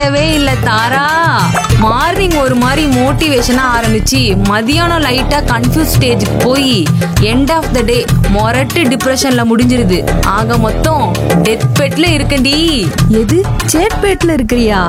சொல்லவே இல்ல தாரா மார்னிங் ஒரு மாதிரி மோட்டிவேஷனா ஆரம்பிச்சு மதியானம் லைட்டா கன்ஃபியூஸ் ஸ்டேஜுக்கு போய் எண்ட் ஆஃப் த டே மொரட்டு டிப்ரெஷன்ல முடிஞ்சிருது ஆக மொத்தம் டெத் பெட்ல இருக்கண்டி எது சேட்பேட்ல இருக்கிறியா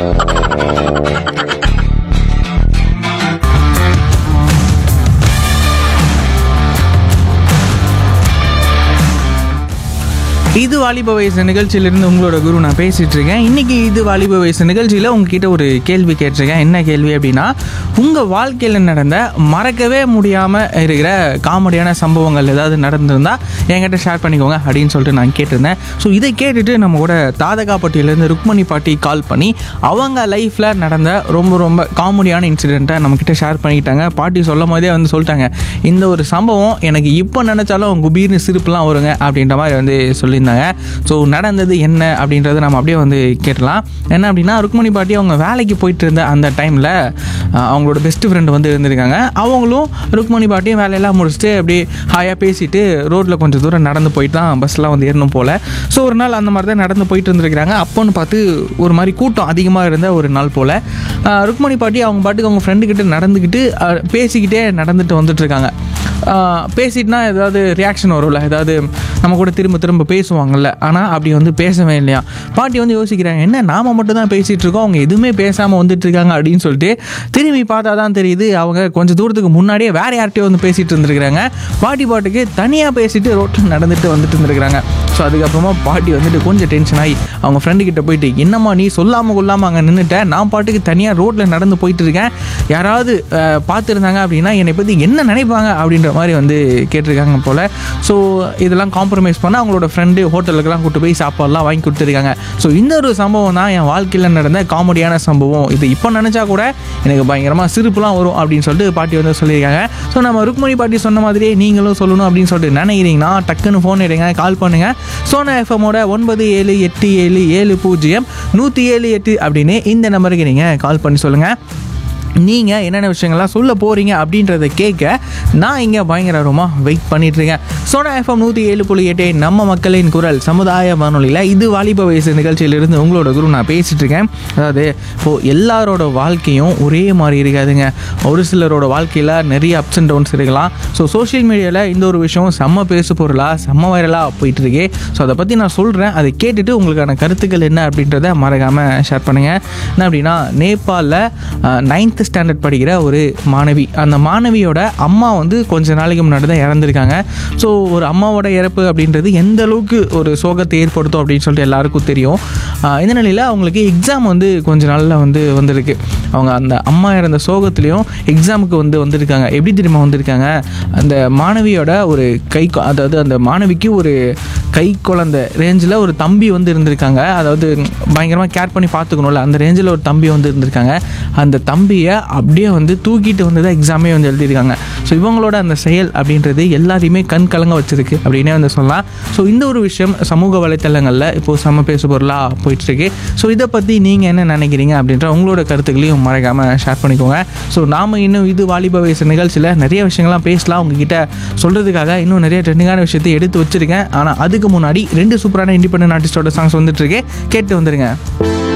இது வாலிப வயசு நிகழ்ச்சியிலிருந்து உங்களோட குரு நான் பேசிட்டு இருக்கேன் இன்னைக்கு இது வாலிப வயசு நிகழ்ச்சியில் உங்ககிட்ட ஒரு கேள்வி கேட்டிருக்கேன் என்ன கேள்வி அப்படின்னா உங்கள் வாழ்க்கையில் நடந்த மறக்கவே முடியாமல் இருக்கிற காமெடியான சம்பவங்கள் ஏதாவது நடந்திருந்தா என்கிட்ட ஷேர் பண்ணிக்கோங்க அப்படின்னு சொல்லிட்டு நான் கேட்டிருந்தேன் ஸோ இதை கேட்டுட்டு நம்ம கூட தாதகாப்பட்டியிலேருந்து ருக்மணி பாட்டி கால் பண்ணி அவங்க லைஃப்பில் நடந்த ரொம்ப ரொம்ப காமெடியான இன்சிடெண்ட்டை நம்மக்கிட்ட ஷேர் பண்ணிக்கிட்டாங்க பாட்டி சொல்லும் போதே வந்து சொல்லிட்டாங்க இந்த ஒரு சம்பவம் எனக்கு இப்போ நினச்சாலும் குபீர்னு சிரிப்புலாம் வருங்க அப்படின்ற மாதிரி வந்து சொல்லியிருந்தாங்க ஸோ நடந்தது என்ன அப்படின்றத நம்ம அப்படியே வந்து கேட்டலாம் என்ன அப்படின்னா ருக்மணி பாட்டி அவங்க வேலைக்கு போயிட்டு இருந்த அந்த டைமில் அவங்களோட பெஸ்ட் ஃப்ரெண்டு வந்து இருந்திருக்காங்க அவங்களும் ருக்மணி பாட்டியும் வேலையெல்லாம் முடிச்சுட்டு அப்படியே ஹாயாக பேசிட்டு ரோட்டில் கொஞ்சம் தூரம் நடந்து போயிட்டு தான் பஸ்லாம் வந்து ஏறணும் போல் ஸோ ஒரு நாள் அந்த மாதிரி தான் நடந்து போயிட்டு இருந்திருக்கிறாங்க அப்போன்னு பார்த்து ஒரு மாதிரி கூட்டம் அதிகமாக இருந்த ஒரு நாள் போல் ருக்மணி பாட்டி அவங்க பாட்டுக்கு அவங்க ஃப்ரெண்டுக்கிட்ட நடந்துக்கிட்டு அஹ், பேசிக்கிட்டே நடந்துட்டு வந்துட்டு இருக்காங்க ஆஹ் பேசிட்டுனா ஏதாவது ரியாக்ஷன் வரும்ல ஏதாவது நம்ம கூட திரும்ப திரும்ப பேசுவாங்கல்ல ஆனால் அப்படி வந்து பேசவே இல்லையா பாட்டி வந்து யோசிக்கிறாங்க என்ன நாம மட்டும் தான் பேசிகிட்டு இருக்கோம் அவங்க எதுவுமே பேசாமல் வந்துட்டு இருக்காங்க அப்படின்னு சொல்லிட்டு திரும்பி பார்த்தா தான் தெரியுது அவங்க கொஞ்சம் தூரத்துக்கு முன்னாடியே வேற யார்கிட்டயோ வந்து பேசிகிட்டு இருந்திருக்கிறாங்க பாட்டி பாட்டுக்கு தனியாக பேசிட்டு ரோட்டில் நடந்துட்டு வந்துட்டு இருந்திருக்கிறாங்க ஸோ அதுக்கப்புறமா பாட்டி வந்துட்டு கொஞ்சம் டென்ஷன் ஆகி அவங்க ஃப்ரெண்டு கிட்ட போயிட்டு என்னம்மா நீ சொல்லாமல் கொள்ளாமல் அங்கே நின்றுட்டேன் நான் பாட்டுக்கு தனியாக ரோட்டில் நடந்து போயிட்டு இருக்கேன் யாராவது அஹ், பார்த்துருந்தாங்க அப்படின்னா என்னை பற்றி என்ன நினைப்பாங்க அப்படின்ற மாதிரி வந்து கேட்டிருக்காங்க போல் ஸோ இதெல்லாம் காம்ப்ரமைஸ் பண்ண அவங்களோட ஃப்ரெண்டு ஹோட்டலுக்கெல்லாம் கூட்டு போய் சாப்பாடுலாம் வாங்கி கொடுத்துருக்காங்க ஸோ இந்த ஒரு சம்பவம் தான் என் வாழ்க்கையில் நடந்த காமெடியான சம்பவம் இது இப்போ நினச்சா கூட எனக்கு பயங்கரமாக சிரிப்புலாம் வரும் அப்படின்னு சொல்லிட்டு பாட்டி வந்து சொல்லியிருக்காங்க ஸோ நம்ம ருக்மணி பாட்டி சொன்ன மாதிரியே நீங்களும் சொல்லணும் அப்படின்னு சொல்லிட்டு நினைக்கிறீங்கன்னா டக்குன்னு ஃபோன் எடுங்க கால் பண்ணுங்கள் சோனா எஃப்எம்மோட ஒன்பது ஏழு எட்டு ஏழு ஏழு பூஜ்ஜியம் நூற்றி ஏழு எட்டு அப்படின்னு இந்த நம்பருக்கு நீங்கள் கால் பண்ணி சொல்லுங்கள் நீங்கள் என்னென்ன விஷயங்கள்லாம் சொல்ல போகிறீங்க அப்படின்றத கேட்க நான் இங்கே பயங்கரமாக வெயிட் பண்ணிட்டு இருக்கேன் சோனா எஃப்எம் நூற்றி ஏழு புள்ளி எட்டு நம்ம மக்களின் குரல் சமுதாய வானொலியில் இது வாலிப வயசு நிகழ்ச்சியிலிருந்து உங்களோட குரு நான் பேசிகிட்டு இருக்கேன் அதாவது இப்போது எல்லாரோட வாழ்க்கையும் ஒரே மாதிரி இருக்காதுங்க ஒரு சிலரோட வாழ்க்கையில் நிறைய அப்ஸ் அண்ட் டவுன்ஸ் இருக்கலாம் ஸோ சோஷியல் மீடியாவில் இந்த ஒரு விஷயம் செம்ம பேசு பொருளாக செம்ம வைரலாக போயிட்டு இருக்கே ஸோ அதை பற்றி நான் சொல்கிறேன் அதை கேட்டுட்டு உங்களுக்கான கருத்துக்கள் என்ன அப்படின்றத மறக்காமல் ஷேர் பண்ணுங்கள் என்ன அப்படின்னா நேபாளில் நைன்த் ஸ்டாண்டர்ட் படிக்கிற ஒரு மாணவி அந்த மாணவியோட அம்மா வந்து கொஞ்ச நாளைக்கு முன்னாடி தான் இறந்துருக்காங்க ஸோ ஒரு அம்மாவோட இறப்பு அப்படின்றது எந்த அளவுக்கு ஒரு சோகத்தை ஏற்படுத்தும் அப்படின்னு சொல்லிட்டு எல்லாருக்கும் தெரியும் ஆஹ் இந்த நிலையில் அவங்களுக்கு எக்ஸாம் வந்து கொஞ்ச நாளில் வந்து வந்திருக்கு அவங்க அந்த அம்மா இறந்த சோகத்துலேயும் எக்ஸாமுக்கு வந்து வந்திருக்காங்க எப்படி தெரியுமா வந்திருக்காங்க அந்த மாணவியோட ஒரு கை கொ- அதாவது அந்த மாணவிக்கு ஒரு கை குழந்தை ரேஞ்சில் ஒரு தம்பி வந்து இருந்திருக்காங்க அதாவது பயங்கரமாக கேர் பண்ணி பார்த்துக்கணும்ல அந்த ரேஞ்சில் ஒரு தம்பி வந்து இருந்திருக்காங்க அந்த தம்பியை அப்படியே வந்து தூக்கிட்டு வந்து தான் எக்ஸாமே வந்து எழுதியிருக்காங்க ஸோ இவங்களோட அந்த செயல் அப்படின்றது எல்லாரையுமே கண் கலங்க வச்சிருக்கு அப்படின்னே வந்து சொல்லலாம் ஸோ இந்த ஒரு விஷயம் சமூக வலைத்தளங்களில் இப்போது சம பேசு பொருளாக போயிட்டுருக்கு ஸோ இதை பற்றி நீங்கள் என்ன நினைக்கிறீங்க அப்படின்ற உங்களோட கருத்துக்களையும் மறக்காமல் ஷேர் பண்ணிக்கோங்க ஸோ நாம் இன்னும் இது வாலிப வயசு நிகழ்ச்சியில் நிறைய விஷயங்கள்லாம் பேசலாம் உங்ககிட்ட சொல்கிறதுக்காக இன்னும் நிறைய ட்ரெண்டிங்கான விஷயத்தை எடுத்து வச்சிருக்கேன் ஆனால் அதுக்கு முன்னாடி ரெண்டு சூப்பரான இண்டிபெண்டன்ட் ஆர்டிஸ்டோட சாங்ஸ் வந்துட்டு இருக்கு கேட்டு வந்துருங்க